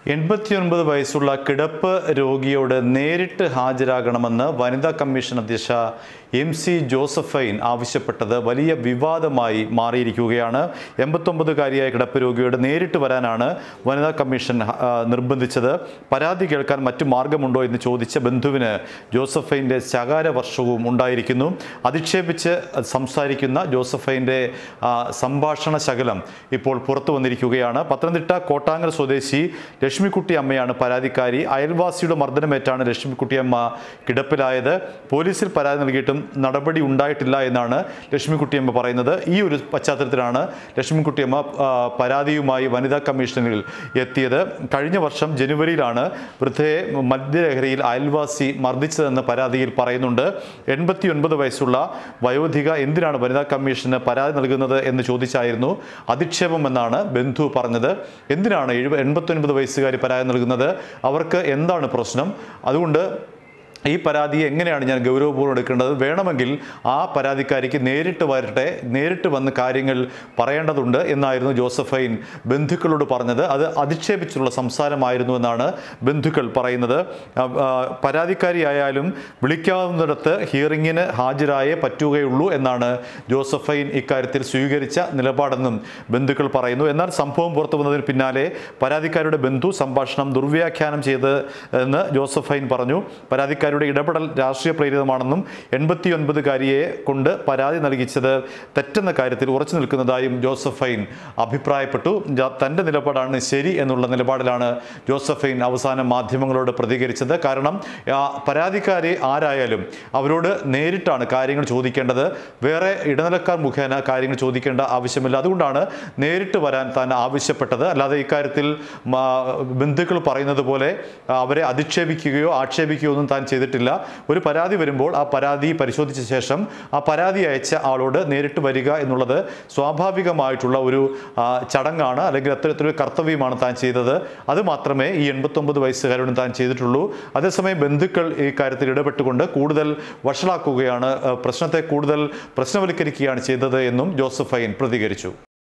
എൺപത്തിയൊൻപത് വയസ്സുള്ള കിടപ്പ് രോഗിയോട് നേരിട്ട് ഹാജരാകണമെന്ന് വനിതാ കമ്മീഷൻ അധ്യക്ഷ എം സി ജോസഫൈൻ ആവശ്യപ്പെട്ടത് വലിയ വിവാദമായി മാറിയിരിക്കുകയാണ് എൺപത്തൊമ്പതുകാരിയായ കിടപ്പ് രോഗിയോട് നേരിട്ട് വരാനാണ് വനിതാ കമ്മീഷൻ ആ, നിർബന്ധിച്ചത് പരാതി കേൾക്കാൻ മറ്റു മാർഗമുണ്ടോ എന്ന് ചോദിച്ച ബന്ധുവിന് ജോസഫൈൻ്റെ ശകാര വർഷവും ഉണ്ടായിരിക്കുന്നു അധിക്ഷേപിച്ച് സംസാരിക്കുന്ന ജോസഫൈൻ്റെ ആ, സംഭാഷണ ശകലം ഇപ്പോൾ പുറത്തു വന്നിരിക്കുകയാണ് പത്തനംതിട്ട കോട്ടാങ്ങൽ സ്വദേശി ലക്ഷ്മിക്കുട്ടി അമ്മയാണ് പരാതിക്കാരി അയൽവാസിയുടെ മർദ്ദനമേറ്റാണ് ലക്ഷ്മിക്കുട്ടി അമ്മ കിടപ്പിലായത് പോലീസിൽ പരാതി നൽകിയിട്ടും നടപടി ഉണ്ടായിട്ടില്ല എന്നാണ് ലക്ഷ്മിക്കുട്ടി അമ്മ പറയുന്നത് ഈ ഒരു പശ്ചാത്തലത്തിലാണ് ലക്ഷ്മിക്കുട്ടി അമ്മ ആ, പരാതിയുമായി വനിതാ കമ്മീഷനിൽ എത്തിയത് കഴിഞ്ഞ വർഷം ജനുവരിയിലാണ് വൃദ്ധയെ മദ്യലഹരിയിൽ അയൽവാസി മർദ്ദിച്ചതെന്ന് പരാതിയിൽ പറയുന്നുണ്ട് എൺപത്തി ഒൻപത് വയസ്സുള്ള വയോധിക എന്തിനാണ് വനിതാ കമ്മീഷന് പരാതി നൽകുന്നത് എന്ന് ചോദിച്ചായിരുന്നു അധിക്ഷേപം എന്നാണ് ബന്ധു പറഞ്ഞത് എന്തിനാണ് എഴുപ എൺപത്തൊൻപത് വയസ്സുകാരി പരാതി നൽകുന്നത് അവർക്ക് എന്താണ് പ്രശ്നം അതുകൊണ്ട് ഈ പരാതിയെ എങ്ങനെയാണ് ഞാൻ ഗൗരവപൂർവ്വം എടുക്കേണ്ടത് വേണമെങ്കിൽ ആ പരാതിക്കാരിക്ക് നേരിട്ട് വരട്ടെ നേരിട്ട് വന്ന് കാര്യങ്ങൾ പറയേണ്ടതുണ്ട് എന്നായിരുന്നു ജോസഫൈൻ ബന്ധുക്കളോട് പറഞ്ഞത് അത് അധിക്ഷേപിച്ചുള്ള സംസാരമായിരുന്നു എന്നാണ് ബന്ധുക്കൾ പറയുന്നത് ആ, ആ, പരാതിക്കാരിയായാലും വിളിക്കാവുന്നിടത്ത് ഹിയറിങ്ങിന് ഹാജരായേ പറ്റുകയുള്ളൂ എന്നാണ് ജോസഫൈൻ ഇക്കാര്യത്തിൽ സ്വീകരിച്ച നിലപാടെന്നും ബന്ധുക്കൾ പറയുന്നു എന്നാൽ സംഭവം പുറത്തു വന്നതിന് പിന്നാലെ പരാതിക്കാരുടെ ബന്ധു സംഭാഷണം ദുർവ്യാഖ്യാനം ചെയ്ത് എന്ന് ജോസഫൈൻ പറഞ്ഞു പരാതിക്കാരുടെ ഇടപെടൽ രാഷ്ട്രീയ പ്രേരിതമാണെന്നും എൺപത്തിയൊൻപതുകാരിയെ കൊണ്ട് പരാതി നൽകിച്ചത് തെറ്റെന്ന കാര്യത്തിൽ ഉറച്ചു നിൽക്കുന്നതായും ജോസഫൈൻ അഭിപ്രായപ്പെട്ടു ജ- തൻ്റെ നിലപാടാണ് ശരി എന്നുള്ള നിലപാടിലാണ് ജോസഫൈൻ അവസാനം മാധ്യമങ്ങളോട് പ്രതികരിച്ചത് കാരണം ആ, പരാതിക്കാരി ആരായാലും അവരോട് നേരിട്ടാണ് കാര്യങ്ങൾ ചോദിക്കേണ്ടത് വേറെ ഇടനിലക്കാർ മുഖേന കാര്യങ്ങൾ ചോദിക്കേണ്ട ആവശ്യമില്ല അതുകൊണ്ടാണ് നേരിട്ട് വരാൻ താൻ ആവശ്യപ്പെട്ടത് അല്ലാതെ ഇക്കാര്യത്തിൽ മാ- ബന്ധുക്കൾ പറയുന്നത് പോലെ ആ, അവരെ അധിക്ഷേപിക്കുകയോ ആക്ഷേപിക്കുകയോ ഒന്നും താൻ ചെയ്തിട്ടില്ല ഒരു പരാതി വരുമ്പോൾ ആ പരാതി പരിശോധിച്ച ശേഷം ആ പരാതി അയച്ച ആളോട് നേരിട്ട് വരിക എന്നുള്ളത് സ്വാഭാവികമായിട്ടുള്ള ഒരു ആ, ചടങ്ങാണ് അല്ലെങ്കിൽ അത്തരത്തിലൊരു കർത്തവ്യമാണ് താൻ ചെയ്തത് അത് മാത്രമേ ഈ എൺപത്തൊമ്പത് വയസ്സുകാരോടും താൻ ചെയ്തിട്ടുള്ളൂ അതേസമയം ബന്ധുക്കൾ ഈ കാര്യത്തിൽ ഇടപെട്ടുകൊണ്ട് കൂടുതൽ വഷളാക്കുകയാണ് ആ, പ്രശ്നത്തെ കൂടുതൽ പ്രശ്നവൽക്കരിക്കുകയാണ് ചെയ്തത് എന്നും ജോസഫൈൻ പ്രതികരിച്ചു